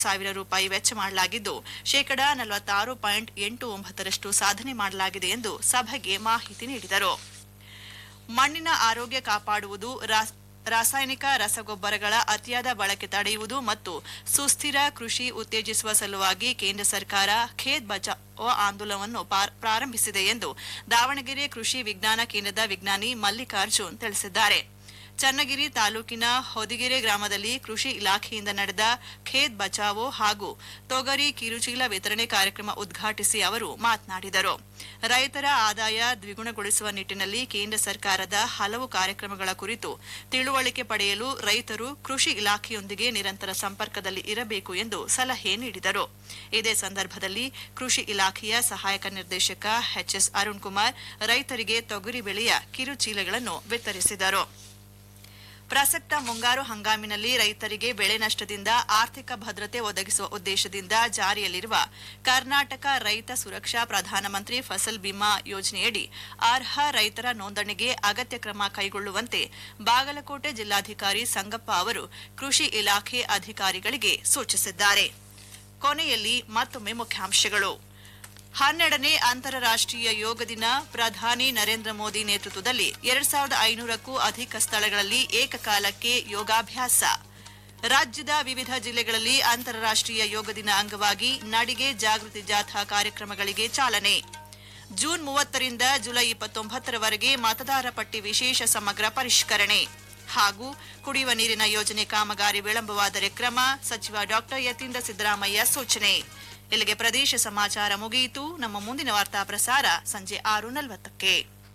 ಸಾವಿರ ರೂಪಾಯಿ ವೆಚ್ಚ ಮಾಡಲಾಗಿದ್ದು ಶೇಕಡಾ ನಲವತ್ತಾರು ಪಾಯಿಂಟ್ ಎಂಟು ಒಂಬತ್ತರಷ್ಟು ಸಾಧನೆ ಮಾಡಲಾಗಿದೆ ಎಂದು ಸಭೆಗೆ ಮಾಹಿತಿ ನೀಡಿದರು ಮಣ್ಣಿನ ಆರೋಗ್ಯ ಕಾಪಾಡುವುದು ರಾಸ್- ರಾಸಾಯನಿಕ ರಸಗೊಬ್ಬರಗಳ ಅತಿಯಾದ ಬಳಕೆ ತಡೆಯುವುದು ಮತ್ತು ಸುಸ್ಥಿರ ಕೃಷಿ ಉತ್ತೇಜಿಸುವ ಸಲುವಾಗಿ ಕೇಂದ್ರ ಸರ್ಕಾರ ಖೇತ್ ಬಚಾವೋ ಆಂದೋಲನವನ್ನು ಪಾರ್- ಪ್ರಾರಂಭಿಸಿದೆ ಎಂದು ದಾವಣಗೆರೆ ಕೃಷಿ ವಿಜ್ಞಾನ ಕೇಂದ್ರದ ವಿಜ್ಞಾನಿ ಮಲ್ಲಿಕಾರ್ಜುನ್ ತಿಳಿಸಿದ್ದಾರೆ ಚನ್ನಗಿರಿ ತಾಲೂಕಿನ ಹೊದಿಗೆರೆ ಗ್ರಾಮದಲ್ಲಿ ಕೃಷಿ ಇಲಾಖೆಯಿಂದ ನಡೆದ ಖೇತ್ ಬಚಾವೋ ಹಾಗೂ ತೊಗರಿ ಕಿರುಚೀಲ ವಿತರಣೆ ಕಾರ್ಯಕ್ರಮ ಉದ್ಘಾಟಿಸಿ ಅವರು ಮಾತನಾಡಿದರು ರೈತರ ಆದಾಯ ದ್ವಿಗುಣಗೊಳಿಸುವ ನಿಟ್ಟಿನಲ್ಲಿ ಕೇಂದ್ರ ಸರ್ಕಾರದ ಹಲವು ಕಾರ್ಯಕ್ರಮಗಳ ಕುರಿತು ತಿಳುವಳಿಕೆ ಪಡೆಯಲು ರೈತರು ಕೃಷಿ ಇಲಾಖೆಯೊಂದಿಗೆ ನಿರಂತರ ಸಂಪರ್ಕದಲ್ಲಿ ಇರಬೇಕು ಎಂದು ಸಲಹೆ ನೀಡಿದರು ಇದೇ ಸಂದರ್ಭದಲ್ಲಿ ಕೃಷಿ ಇಲಾಖೆಯ ಸಹಾಯಕ ನಿರ್ದೇಶಕ ಎಚ್ಎಸ್ ಅರುಣ್ ಕುಮಾರ್ ರೈತರಿಗೆ ತೊಗರಿ ಬೆಳೆಯ ಕಿರುಚೀಲಗಳನ್ನು ವಿತರಿಸಿದರು ಪ್ರಸಕ್ತ ಮುಂಗಾರು ಹಂಗಾಮಿನಲ್ಲಿ ರೈತರಿಗೆ ಬೆಳೆ ನಷ್ಟದಿಂದ ಆರ್ಥಿಕ ಭದ್ರತೆ ಒದಗಿಸುವ ಉದ್ದೇಶದಿಂದ ಜಾರಿಯಲ್ಲಿರುವ ಕರ್ನಾಟಕ ರೈತ ಸುರಕ್ಷಾ ಪ್ರಧಾನಮಂತ್ರಿ ಫಸಲ್ ಬಿಮಾ ಯೋಜನೆಯಡಿ ಅರ್ಹ ರೈತರ ನೋಂದಣಿಗೆ ಅಗತ್ಯ ಕ್ರಮ ಕೈಗೊಳ್ಳುವಂತೆ ಬಾಗಲಕೋಟೆ ಜಿಲ್ಲಾಧಿಕಾರಿ ಸಂಗಪ್ಪ ಅವರು ಕೃಷಿ ಇಲಾಖೆ ಅಧಿಕಾರಿಗಳಿಗೆ ಸೂಚಿಸಿದ್ದಾರೆ ಕೊನೆಯಲ್ಲಿ ಮತ್ತೊಮ್ಮೆ ಮುಖ್ಯಾಂಶಗಳು ಹನ್ನೆರಡನೇ ಅಂತಾರಾಷ್ಟ್ರೀಯ ಯೋಗ ದಿನ ಪ್ರಧಾನಿ ನರೇಂದ್ರ ಮೋದಿ ನೇತೃತ್ವದಲ್ಲಿ ಎರಡ್ ಸಾವಿರದ ಐನೂರಕ್ಕೂ ಅಧಿಕ ಸ್ಥಳಗಳಲ್ಲಿ ಏಕಕಾಲಕ್ಕೆ ಯೋಗಾಭ್ಯಾಸ ರಾಜ್ಯದ ವಿವಿಧ ಜಿಲ್ಲೆಗಳಲ್ಲಿ ಅಂತಾರಾಷ್ಟ್ರೀಯ ಯೋಗ ದಿನ ಅಂಗವಾಗಿ ನಡಿಗೆ ಜಾಗೃತಿ ಜಾಥಾ ಕಾರ್ಯಕ್ರಮಗಳಿಗೆ ಚಾಲನೆ ಜೂನ್ ಮೂವತ್ತರಿಂದ ಜುಲೈ ಇಪ್ಪತ್ತೊಂಬತ್ತರವರೆಗೆ ಮತದಾರ ಪಟ್ಟಿ ವಿಶೇಷ ಸಮಗ್ರ ಪರಿಷ್ಕರಣೆ ಹಾಗೂ ಕುಡಿಯುವ ನೀರಿನ ಯೋಜನೆ ಕಾಮಗಾರಿ ವಿಳಂಬವಾದರೆ ಕ್ರಮ ಸಚಿವ ಡಾಕ್ಟರ್ ಯತೀಂದ್ರ ಸಿದ್ದರಾಮಯ್ಯ ಸೂಚನೆ ಇಲ್ಲಿಗೆ ಪ್ರದೇಶ ಸಮಾಚಾರ ಮುಗಿಯಿತು ನಮ್ಮ ಮುಂದಿನ ವಾರ್ತಾ ಪ್ರಸಾರ ಸಂಜೆ ಆರು ನಲವತ್ತಕ್ಕೆ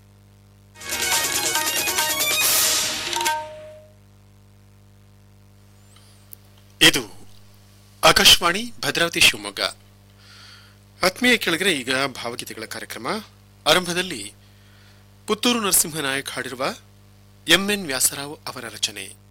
ಇದು ಆಕಾಶವಾಣಿ ಭದ್ರಾವತಿ ಶಿವಮೊಗ್ಗ ಆತ್ಮೀಯ ಕೆಳಗರೆ ಈಗ ಭಾವಗೀತೆಗಳ ಕಾರ್ಯಕ್ರಮ ಆರಂಭದಲ್ಲಿ ಪುತ್ತೂರು ನರಸಿಂಹನಾಯಕ್ ಹಾಡಿರುವ ಎಂಎನ್ ವ್ಯಾಸರಾವ್ ಅವರ ರಚನೆ